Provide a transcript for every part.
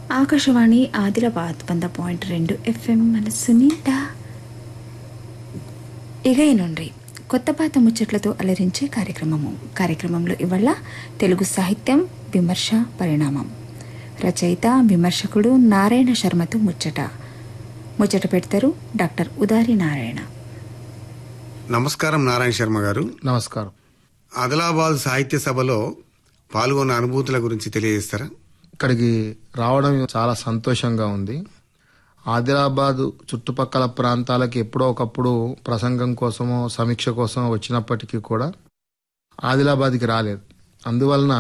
ఆకాశవాణి ఆదిలాబాద్ వంద పాయింట్ రెండు ఎఫ్ఎం మనస్సు నిండా ఇగై నుండి కొత్త పాత ముచ్చట్లతో అలరించే కార్యక్రమము కార్యక్రమంలో ఇవాళ తెలుగు సాహిత్యం విమర్శ పరిణామం రచయిత విమర్శకుడు నారాయణ శర్మతో ముచ్చట ముచ్చట పెడతారు డాక్టర్ ఉదారి నారాయణ నమస్కారం నారాయణ శర్మ గారు నమస్కారం ఆదిలాబాద్ సాహిత్య సభలో పాల్గొన్న అనుభూతుల గురించి తెలియజేస్తారా ఇక్కడికి రావడం చాలా సంతోషంగా ఉంది ఆదిలాబాద్ చుట్టుపక్కల ప్రాంతాలకి ఎప్పుడో ఒకప్పుడు ప్రసంగం కోసమో సమీక్ష కోసమో వచ్చినప్పటికీ కూడా ఆదిలాబాద్కి రాలేదు అందువలన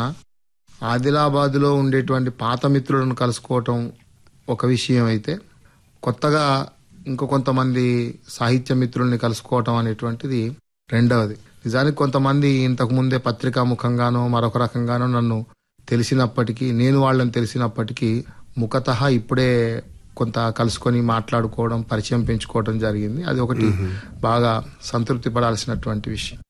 ఆదిలాబాద్లో ఉండేటువంటి పాత మిత్రులను కలుసుకోవటం ఒక విషయం అయితే కొత్తగా ఇంకో కొంతమంది సాహిత్య మిత్రుల్ని కలుసుకోవటం అనేటువంటిది రెండవది నిజానికి కొంతమంది ఇంతకు ముందే పత్రికా ముఖంగానో మరొక రకంగానో నన్ను తెలిసినప్పటికీ నేను వాళ్ళని తెలిసినప్పటికీ ముఖత ఇప్పుడే కొంత కలుసుకొని మాట్లాడుకోవడం పరిచయం పెంచుకోవడం జరిగింది అది ఒకటి బాగా సంతృప్తి పడాల్సినటువంటి విషయం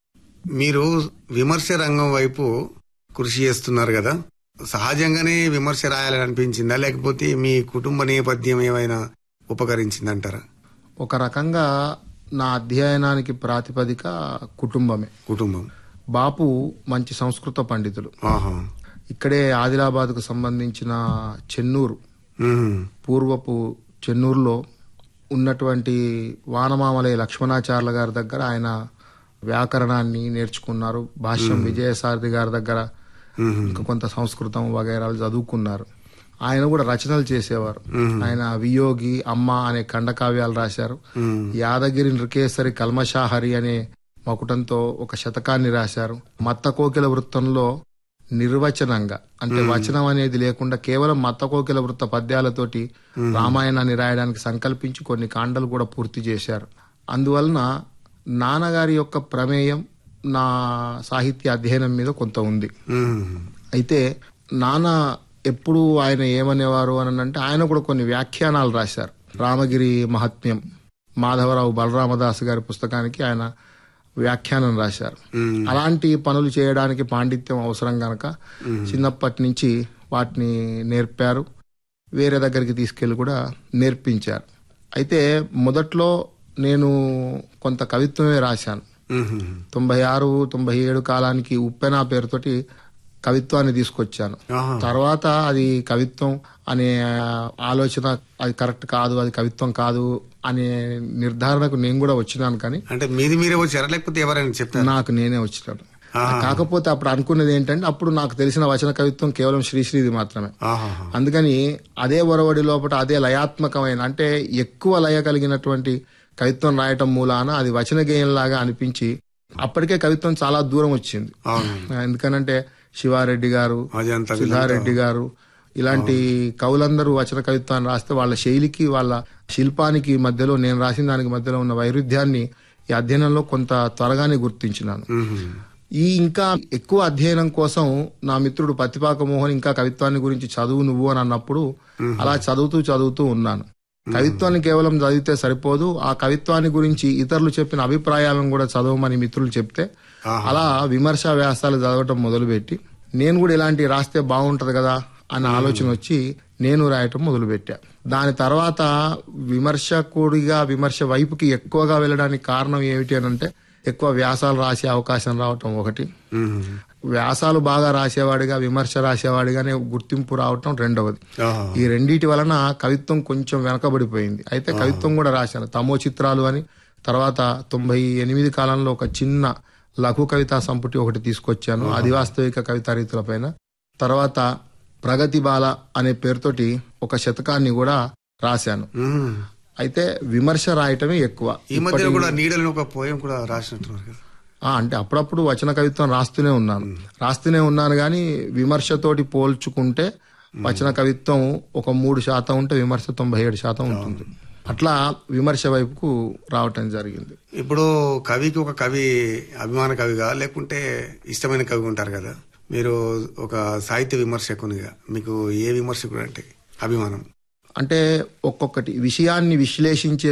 మీరు విమర్శ రంగం వైపు కృషి చేస్తున్నారు కదా సహజంగానే విమర్శ రాయాలని అనిపించిందా లేకపోతే మీ కుటుంబ నేపథ్యం ఏమైనా ఉపకరించిందంటారా ఒక రకంగా నా అధ్యయనానికి ప్రాతిపదిక కుటుంబమే కుటుంబం బాపు మంచి సంస్కృత పండితులు ఆహా ఇక్కడే ఆదిలాబాద్కు సంబంధించిన చెన్నూరు ఉహుం. పూర్వపు చెన్నూరులో ఉన్నటువంటి వానమామలయ లక్ష్మణాచార్ల గారి దగ్గర ఆయన వ్యాకరణాన్ని నేర్చుకున్నారు భాష్యం విజయసారథి గారి దగ్గర ఉహుం. ఇంకా కొంత సంస్కృతం వగైరాలు చదువుకున్నారు ఆయన కూడా రచనలు చేసేవారు ఆయన వియోగి అమ్మ అనే ఖండకావ్యాలు రాశారు ఉమ్. యాదగిరి నృకేసరి కల్మషాహరి అనే మకుటంతో ఒక శతకాన్ని రాశారు మత్త కోకిల వృత్తంలో నిర్వచనంగా అంటే వచనం అనేది లేకుండా కేవలం మత్త కోకిల వృత్త పద్యాలతోటి రామాయణాన్ని రాయడానికి సంకల్పించి కొన్ని కాండలు కూడా పూర్తి చేశారు అందువలన నాన్నగారి యొక్క ప్రమేయం నా సాహిత్య అధ్యయనం మీద కొంత ఉంది ఉహుం. అయితే నాన్న ఎప్పుడు ఆయన ఏమనేవారు అని అంటే ఆయన కూడా కొన్ని వ్యాఖ్యానాలు రాశారు రామగిరి మహాత్మ్యం మాధవరావు బలరామదాస్ గారి పుస్తకానికి ఆయన వ్యాఖ్యానం రాశారు ఉమ్. అలాంటి పనులు చేయడానికి పాండిత్యం అవసరం గనక చిన్నప్పటి నుంచి వాటిని నేర్పారు వేరే దగ్గరికి తీసుకెళ్లి కూడా నేర్పించారు అయితే మొదట్లో నేను కొంత కవిత్వమే రాశాను ఉహుం. తొంభై ఆరు తొంభై ఏడు కాలానికి ఉప్పెన పేరుతోటి కవిత్వాన్ని తీసుకొచ్చాను ఆహా. తర్వాత అది కవిత్వం అనే ఆలోచన అది కరెక్ట్ కాదు అది కవిత్వం కాదు అనే నిర్ధారణకు నేను కూడా వచ్చినాను కానీ అంటే మీది మీరే వచ్చారా లేకపోతే ఎవరైనా చెప్తారా నాకు నేనే వచ్చినాను ఆహా. కాకపోతే అప్పుడు అనుకున్నది ఏంటంటే అప్పుడు నాకు తెలిసిన వచన కవిత్వం కేవలం శ్రీశ్రీది మాత్రమే ఆహాహా. అందుకని అదే ఒరవడి లోపల అదే లయాత్మకమైన అంటే ఎక్కువ లయ కలిగినటువంటి కవిత్వం రాయటం మూలాన అది వచన గేయంలాగా అనిపించి అప్పటికే కవిత్వం చాలా దూరం వచ్చింది అవును ఎందుకనంటే శివారెడ్డి గారు అజంతా సుధారెడ్డి గారు ఇలాంటి కవులందరూ వచన కవిత్వాన్ని రాస్తే వాళ్ళ శైలికి వాళ్ళ శిల్పానికి మధ్యలో నేను రాసిన దానికి మధ్యలో ఉన్న వైరుధ్యాన్ని ఈ అధ్యయనంలో కొంత త్వరగానే గుర్తించినాను ఉహుం. ఈ ఇంకా ఎక్కువ అధ్యయనం కోసం నా మిత్రుడు పత్తిపాక మోహన్ ఇంకా కవిత్వాన్ని గురించి చదువు నువ్వు అని అన్నప్పుడు అలా చదువుతూ చదువుతూ ఉన్నాను కవిత్వాన్ని కేవలం చదివితే సరిపోదు ఆ కవిత్వాన్ని గురించి ఇతరులు చెప్పిన అభిప్రాయాలను కూడా చదవమని మిత్రులు చెప్తే ఆహా. అలా విమర్శ వ్యాసాలు చదవటం మొదలుపెట్టి నేను కూడా ఇలాంటి రాస్తే బాగుంటది కదా అన్న ఆలోచన వచ్చి నేను రాయటం మొదలుపెట్టా దాని తర్వాత విమర్శకుడిగా విమర్శ వైపుకి ఎక్కువగా వెళ్ళడానికి కారణం ఏమిటి అని అంటే ఎక్కువ వ్యాసాలు రాసే అవకాశం రావటం ఒకటి ఉహుం. వ్యాసాలు బాగా రాసేవాడిగా విమర్శ రాసేవాడిగానే గుర్తింపు రావటం రెండవది ఆహా. ఈ రెండిటి వలన కవిత్వం కొంచెం వెనకబడిపోయింది అయితే కవిత్వం కూడా రాశాను తమో చిత్రాలు అని తర్వాత తొంభై ఎనిమిది కాలంలో ఒక చిన్న లఘు కవితా సంపుటి ఒకటి తీసుకొచ్చాను అది వాస్తవిక కవితా రీతులపైన తర్వాత ప్రగతి బాల అనే పేరుతోటి ఒక శతకాన్ని కూడా రాశాను ఉహుం. అయితే విమర్శ రాయటమే ఎక్కువ ఈ మధ్య కూడా నీడలను ఒక పోయం కూడా రాసినట్టున్నారు కదా ఆ, అంటే అప్పుడప్పుడు వచన కవిత్వం రాస్తూనే ఉన్నాను రాస్తూనే ఉన్నాను కానీ విమర్శతోటి పోల్చుకుంటే వచన కవిత్వం ఒక మూడు శాతం ఉంటే విమర్శ తొంభై ఏడు శాతం ఉంటుంది అట్లా విమర్శ వైపుకు రావటం జరిగింది ఇప్పుడు కవికి ఒక కవి అభిమాన కవిగా లేకుంటే ఇష్టమైన కవి ఉంటారు కదా మీరు ఒక సాహిత్య విమర్శకునిగా మీకు ఏ విమర్శకుడు అంటే అభిమానం అంటే ఒక్కొక్కటి విషయాన్ని విశ్లేషించే